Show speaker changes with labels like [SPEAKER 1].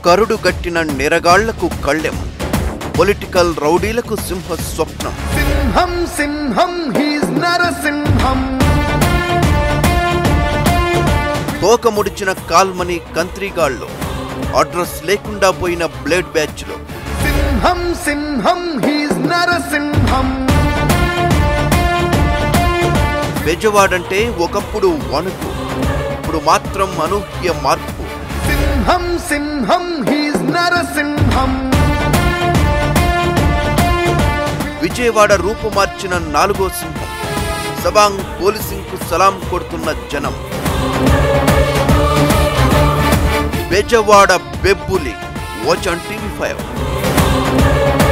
[SPEAKER 1] కరుడు గట్టిన నెరగాళ్లకు కళ్ళెం పొలిటికల్ రౌడీలకు సింహ స్వప్నం
[SPEAKER 2] సింహం సింహం హీస్ నరసింహం
[SPEAKER 1] తోక ముడిచిన కాల్మని కంత్రిగాళ్ళు అడ్రస్ లేకుండా పోయిన బ్లేడ్ బ్యాచ్లో
[SPEAKER 2] సింహం సింహం హీస్ నరసింహం
[SPEAKER 1] బెజవాడంటే ఒకప్పుడు వణుకు ఇప్పుడు మాత్రం అనూహ్య మార్పు
[SPEAKER 2] సింహం సింహం హీస్ నరసింహం
[SPEAKER 1] విజయవాడ రూపుమార్చిన నాలుగో సింహం సబాంగ్ పోలీసింగ్ కు సలాం కొడుతున్న జనం బెజవాడ బెబ్బులి వాచ్ ఆన్ టీవీ ఫైవ్